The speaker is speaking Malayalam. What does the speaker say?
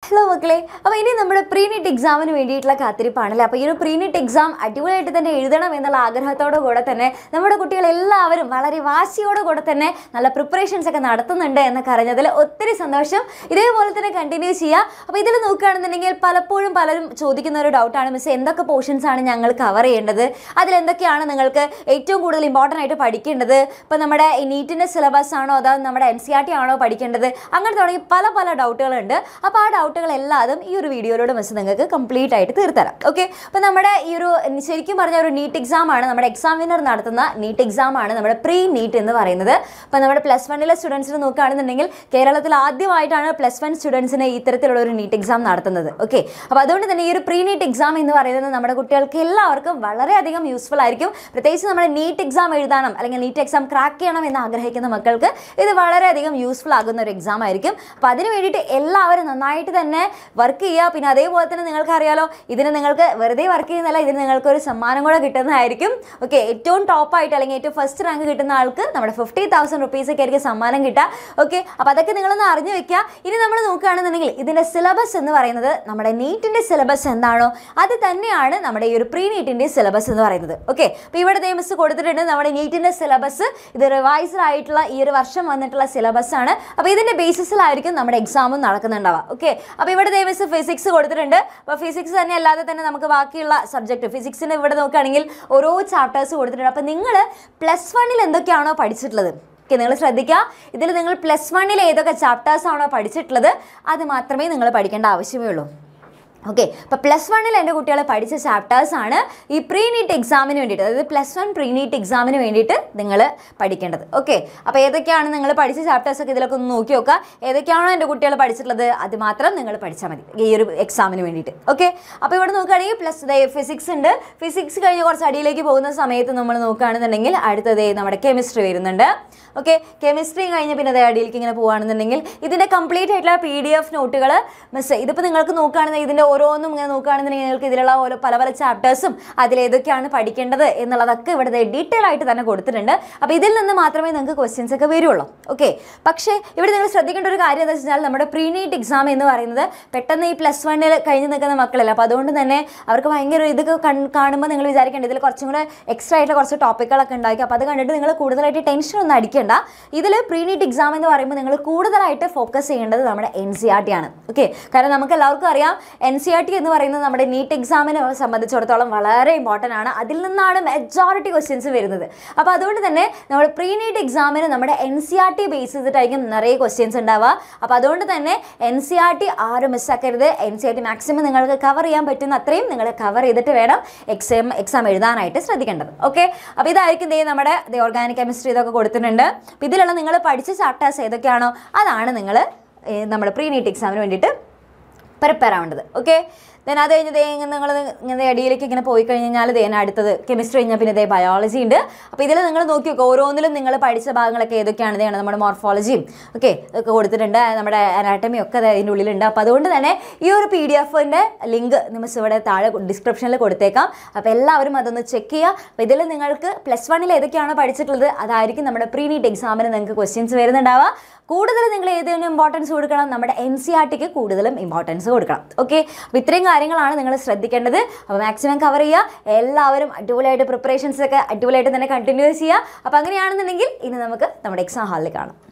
ഹലോ മക്കളെ അപ്പോൾ ഇനി നമ്മുടെ പ്രീ നീറ്റ് എക്സാമിന് വേണ്ടിയിട്ടുള്ള കാത്തിരിപ്പാണല്ലേ അപ്പോൾ ഈ ഒരു പ്രീ നീറ്റ് എക്സാം അടിപൊളിയായിട്ട് തന്നെ എഴുതണം എന്നുള്ള ആഗ്രഹത്തോടു കൂടെ തന്നെ നമ്മുടെ കുട്ടികൾ എല്ലാവരും വളരെ വാശിയോടെ കൂടെ തന്നെ നല്ല പ്രിപ്പറേഷൻസ് ഒക്കെ നടത്തുന്നുണ്ട് എന്നൊക്കെ അറിഞ്ഞതിൽ ഒത്തിരി സന്തോഷം ഇതേപോലെ തന്നെ കണ്ടിന്യൂ ചെയ്യുക അപ്പോൾ ഇതിൽ നോക്കുകയാണെന്നുണ്ടെങ്കിൽ പലപ്പോഴും പലരും ചോദിക്കുന്ന ഒരു ഡൗട്ടാണ് മിസ് എന്തൊക്കെ പോർഷൻസ് ആണ് ഞങ്ങൾ കവർ ചെയ്യേണ്ടത് അതിലെന്തൊക്കെയാണ് നിങ്ങൾക്ക് ഏറ്റവും കൂടുതൽ ഇമ്പോർട്ടൻ്റ് ആയിട്ട് പഠിക്കേണ്ടത് ഇപ്പോൾ നമ്മുടെ നീറ്റിൻ്റെ സിലബസ് ആണോ അതോ നമ്മുടെ എൻ സി ആർ ടി ആണോ പഠിക്കേണ്ടത് അങ്ങനെ തുടങ്ങി പല പല ഡൗട്ടുകളുണ്ട് അപ്പോൾ ആ ഡൗട്ടുകളെല്ലാം ഈ ഒരു വീഡിയോയിലൂടെ മിസ് നിങ്ങൾക്ക് കംപ്ലീറ്റ് ആയിട്ട് തീർത്തരാം ഓക്കെ അപ്പോൾ നമ്മുടെ ഈ ഒരു ശരിക്കും പറഞ്ഞ ഒരു നീറ്റ് എക്സാം ആണ് നമ്മുടെ എക്സാമിനർ നടത്തുന്ന നീറ്റ് എക്സാം ആണ് നമ്മുടെ പ്രീ നീറ്റ് എന്ന് പറയുന്നത് അപ്പോൾ നമ്മുടെ പ്ലസ് വണ്ണിലെ സ്റ്റുഡൻസിന് നോക്കുകയാണെന്നുണ്ടെങ്കിൽ കേരളത്തിൽ ആദ്യമായിട്ടാണ് പ്ലസ് വൺ സ്റ്റുഡൻസിന് ഇത്തരത്തിലുള്ള ഒരു നീറ്റ് എക്സാം നടത്തുന്നത് ഓക്കെ അപ്പോൾ അതുകൊണ്ട് തന്നെ ഈ ഒരു പ്രീ നീറ്റ് എക്സാം എന്ന് പറയുന്നത് നമ്മുടെ കുട്ടികൾക്ക് എല്ലാവർക്കും വളരെയധികം യൂസ്ഫുൾ ആയിരിക്കും പ്രത്യേകിച്ച് നമ്മുടെ നീറ്റ് എക്സാം എഴുതണം അല്ലെങ്കിൽ നീറ്റ് എക്സാം ക്രാക്ക് ചെയ്യണം എന്ന് ആഗ്രഹിക്കുന്ന മക്കൾക്ക് ഇത് വളരെയധികം യൂസ്ഫുൾ ആകുന്ന ഒരു എക്സാം ആയിരിക്കും അപ്പോൾ അതിന് വേണ്ടിയിട്ട് എല്ലാവരും നന്നായിട്ട് തന്നെ വർക്ക് ചെയ്യുക പിന്നെ അതേപോലെ തന്നെ നിങ്ങൾക്ക് അറിയാലോ ഇതിന് നിങ്ങൾക്ക് വെറുതെ വർക്ക് ചെയ്യുന്നതല്ല ഇതിന് നിങ്ങൾക്ക് ഒരു സമ്മാനം കൂടെ കിട്ടുന്നതായിരിക്കും ഓക്കെ ഏറ്റവും ടോപ്പായിട്ട് അല്ലെങ്കിൽ ഏറ്റവും ഫസ്റ്റ് റാങ്ക് കിട്ടുന്ന ആൾക്ക് നമ്മുടെ ഫിഫ്റ്റി തൗസൻഡ് റുപ്പീസൊക്കെ ആയിരിക്കും സമ്മാനം കിട്ടുക ഓക്കെ അപ്പോൾ അതൊക്കെ നിങ്ങളൊന്ന് അറിഞ്ഞു വെക്കുക ഇനി നമ്മൾ നോക്കുകയാണെന്നുണ്ടെങ്കിൽ ഇതിൻ്റെ സിലബസ് എന്ന് പറയുന്നത് നമ്മുടെ നീറ്റിൻ്റെ സിലബസ് എന്താണോ അത് തന്നെയാണ് നമ്മുടെ ഈ ഒരു പ്രീ നീറ്റിൻ്റെ സിലബസ് എന്ന് പറയുന്നത് ഓക്കെ അപ്പോൾ ഇവിടെ ദേ മിസ് കൊടുത്തിട്ടുണ്ട് നമ്മുടെ നീറ്റിൻ്റെ സിലബസ് ഇത് റിവൈസ്ഡ് ആയിട്ടുള്ള ഈ ഒരു വർഷം വന്നിട്ടുള്ള സിലബസ് ആണ് അപ്പോൾ ഇതിൻ്റെ ബേസിസിലായിരിക്കും നമ്മുടെ എക്സാമും നടക്കുന്നുണ്ടാവുക ഓക്കെ അപ്പോൾ ഇവിടെ ദേ മിസ് ഫിസിക്സ് കൊടുത്തിട്ടുണ്ട് അപ്പോൾ ഫിസിക്സ് തന്നെ അല്ലാതെ തന്നെ നമുക്ക് ബാക്കിയുള്ള സബ്ജക്റ്റ് ഫിസിക്സിന് ഇവിടെ നോക്കുകയാണെങ്കിൽ ഓരോ ചാപ്റ്റേഴ്സ് കൊടുത്തിട്ടുണ്ട് അപ്പോൾ നിങ്ങൾ പ്ലസ് വണ്ണിൽ എന്തൊക്കെയാണോ പഠിച്ചിട്ടുള്ളത് ഓക്കെ നിങ്ങൾ ശ്രദ്ധിക്കുക ഇതിൽ നിങ്ങൾ പ്ലസ് വണ്ണിൽ ഏതൊക്കെ ചാപ്റ്റേഴ്സ് ആണോ പഠിച്ചിട്ടുള്ളത് അത് മാത്രമേ നിങ്ങൾ പഠിക്കേണ്ട ആവശ്യമേ ഉള്ളൂ ഓക്കെ അപ്പോൾ പ്ലസ് വണ്ണിൽ എൻ്റെ കുട്ടികൾ പഠിച്ച ചാപ്റ്റേഴ്സ് ആണ് ഈ പ്രീ നീറ്റ് എക്സാമിന് വേണ്ടിയിട്ട് അതായത് പ്ലസ് വൺ പ്രീ നീറ്റ് എക്സാമിന് വേണ്ടിയിട്ട് നിങ്ങൾ പഠിക്കേണ്ടത് ഓക്കെ അപ്പോൾ ഏതൊക്കെയാണ് നിങ്ങൾ പഠിച്ച ചാപ്റ്റേഴ്സ് ഒക്കെ ഇതിലൊക്കെ ഒന്ന് നോക്കി നോക്കുക ഏതൊക്കെയാണോ എൻ്റെ കുട്ടികൾ പഠിച്ചിട്ടുള്ളത് അത് മാത്രം നിങ്ങൾ പഠിച്ചാൽ മതി ഈ ഒരു എക്സാമിന് വേണ്ടിയിട്ട് ഓക്കെ അപ്പോൾ ഇവിടെ നോക്കുകയാണെങ്കിൽ പ്ലസ് ഫിസിക്സ് ഉണ്ട് ഫിസിക്സ് കഴിഞ്ഞ് കുറച്ച് അടിയിലേക്ക് പോകുന്ന സമയത്ത് നമ്മൾ നോക്കുകയാണെന്നുണ്ടെങ്കിൽ അടുത്തത് നമ്മുടെ കെമിസ്ട്രി വരുന്നുണ്ട് ഓക്കെ കെമിസ്ട്രി കഴിഞ്ഞ് പിന്നെ അതേ അടിയിലേക്ക് ഇങ്ങനെ പോകുകയാണെന്നുണ്ടെങ്കിൽ ഇതിൻ്റെ കംപ്ലീറ്റ് ആയിട്ടുള്ള പി ഡി എഫ് നോട്ടുകൾ മിസ് ഇതിപ്പോൾ നിങ്ങൾക്ക് നോക്കുകയാണെന്നുണ്ടെങ്കിൽ ഇതിൻ്റെ ഓരോന്നും ഇങ്ങനെ നോക്കുകയാണെന്നുണ്ടെങ്കിൽ നിങ്ങൾക്ക് ഇതിലുള്ള ഓരോ പല പല ചാപ്റ്റേഴ്സും അതിലേതൊക്കെയാണ് പഠിക്കേണ്ടത് എന്നുള്ളതൊക്കെ ഇവിടെ ഡീറ്റെയിൽ ആയിട്ട് തന്നെ കൊടുത്തിട്ടുണ്ട് അപ്പോൾ ഇതിൽ നിന്ന് മാത്രമേ നിങ്ങൾക്ക് ക്വസ്റ്റ്യൻസ് ഒക്കെ വരുള്ളൂ ഓക്കെ പക്ഷേ ഇവിടെ നിങ്ങൾ ശ്രദ്ധിക്കേണ്ട ഒരു കാര്യം എന്താ വെച്ചാൽ നമ്മുടെ പ്രീ നീറ്റ് എക്സാം എന്ന് പറയുന്നത് പെട്ടെന്ന് ഈ പ്ലസ് വണ്ണിൽ കഴിഞ്ഞ് നിൽക്കുന്ന മക്കളല്ല അപ്പോൾ അതുകൊണ്ട് തന്നെ അവർക്ക് ഭയങ്കര ഒരു ഇതൊക്കെ കൺ കാണുമ്പോൾ നിങ്ങൾ വിചാരിക്കേണ്ടത് ഇതിൽ കുറച്ചും കൂടെ എക്സ്ട്രാ ആയിട്ടുള്ള കുറച്ച് ടോപ്പിക്കുകളൊക്കെ ഉണ്ടാക്കി അപ്പോൾ അത് കണ്ടിട്ട് നിങ്ങൾ കൂടുതലായിട്ട് ടെൻഷൻ ഒന്നും അടിക്കേണ്ട ഇതിൽ പ്രീ നീറ്റ് എക്സാം എന്ന് പറയുമ്പോൾ നിങ്ങൾ കൂടുതലായിട്ട് ഫോക്കസ് ചെയ്യേണ്ടത് നമ്മുടെ എൻ സി ആർ ടി ആണ് ഓക്കെ കാരണം നമുക്ക് എല്ലാവർക്കും അറിയാം എൻ സി ആർ ടി എന്ന് പറയുന്നത് നമ്മുടെ നീറ്റ് എക്സാമിനെ സംബന്ധിച്ചിടത്തോളം വളരെ ഇമ്പോർട്ടൻ്റ് ആണ് അതിൽ നിന്നാണ് മെജോറിറ്റി ക്വസ്റ്റ്യൻസ് വരുന്നത് അപ്പോൾ അതുകൊണ്ട് തന്നെ നമ്മുടെ പ്രീ നീറ്റ് എക്സാമിന് നമ്മുടെ N C R T base ചെയ്തിട്ടായിരിക്കും നിറയെ ക്വസ്റ്റ്യൻസ് ഉണ്ടാവുക അപ്പോൾ അതുകൊണ്ട് തന്നെ എൻ സി ആർ ടി ആരും മിസ്സാക്കരുത് N C R T maximum നിങ്ങൾക്ക് കവർ ചെയ്യാൻ പറ്റുന്ന അത്രയും നിങ്ങൾ കവർ ചെയ്തിട്ട് വേണം എക്സാം എക്സാം എഴുതാനായിട്ട് ശ്രദ്ധിക്കേണ്ടത് ഓക്കെ അപ്പോൾ ഇതായിരിക്കും ദേ നമ്മുടെ ഓർഗാനിക് കെമിസ്ട്രി ഇതൊക്കെ കൊടുത്തിട്ടുണ്ട് അപ്പോൾ ഇതിലുള്ള നിങ്ങൾ പഠിച്ച ചാപ്റ്റേഴ്സ് ഏതൊക്കെയാണോ അതാണ് നിങ്ങൾ നമ്മുടെ പ്രീ നീറ്റ് എക്സാമിന് വേണ്ടിയിട്ട് പ്രിപ്പയർ ആവേണ്ടത് ഓക്കെ ദെൻ അത് കഴിഞ്ഞ് ദേ നിങ്ങൾ ഇങ്ങനെ അടിയിലേക്ക് ഇങ്ങനെ പോയി കഴിഞ്ഞാൽ ദേ അടുത്തത് കെമിസ്ട്രി കഴിഞ്ഞാൽ പിന്നെ ദേ ബയോളജി ഉണ്ട് അപ്പോൾ ഇതിൽ നിങ്ങൾ നോക്കി നോക്കുക ഓരോന്നിലും നിങ്ങൾ പഠിച്ച ഭാഗങ്ങളൊക്കെ ഏതൊക്കെയാണ് ഇതാണ് നമ്മുടെ മോർഫോളജിയും ഓക്കെ ഒക്കെ കൊടുത്തിട്ടുണ്ട് നമ്മുടെ അനാട്ടമി ഒക്കെ ദേ അതിൻ്റെ ഉള്ളിലുണ്ട് അപ്പോൾ അതുകൊണ്ട് തന്നെ ഈ ഒരു പി ഡി എഫിൻ്റെ ലിങ്ക് നിമിഷം ഇവിടെ താഴെ ഡിസ്ക്രിപ്ഷനിൽ കൊടുത്തേക്കാം അപ്പോൾ എല്ലാവരും അതൊന്ന് ചെക്ക് ചെയ്യുക അപ്പോൾ ഇതിൽ നിങ്ങൾക്ക് പ്ലസ് വണ്ണിൽ ഏതൊക്കെയാണോ പഠിച്ചിട്ടുള്ളത് അതായിരിക്കും നമ്മുടെ പ്രീ നീറ്റ് എക്സാമിന് നിങ്ങൾക്ക് ക്വസ്റ്റ്യൻസ് വരുന്നുണ്ടാവുക കൂടുതൽ നിങ്ങൾ ഏതിനും ഇമ്പോർട്ടൻസ് കൊടുക്കണം നമ്മുടെ എൻ സി ആർ ടിക്ക് കൂടുതലും ഇമ്പോർട്ടൻസ് കൊടുക്കണം ഓക്കെ അപ്പോൾ ഇത്രയും കാര്യങ്ങളാണ് നിങ്ങൾ ശ്രദ്ധിക്കേണ്ടത് അപ്പോൾ മാക്സിമം കവർ ചെയ്യുക എല്ലാവരും അടിപൊളിയായിട്ട് പ്രിപ്പറേഷൻസ് ഒക്കെ അടിപൊളിയായിട്ട് തന്നെ കണ്ടിന്യൂ ചെയ്യുക അപ്പോൾ അങ്ങനെയാണെന്നുണ്ടെങ്കിൽ ഇനി നമുക്ക് നമ്മുടെ എക്സാം ഹാളിൽ കാണാം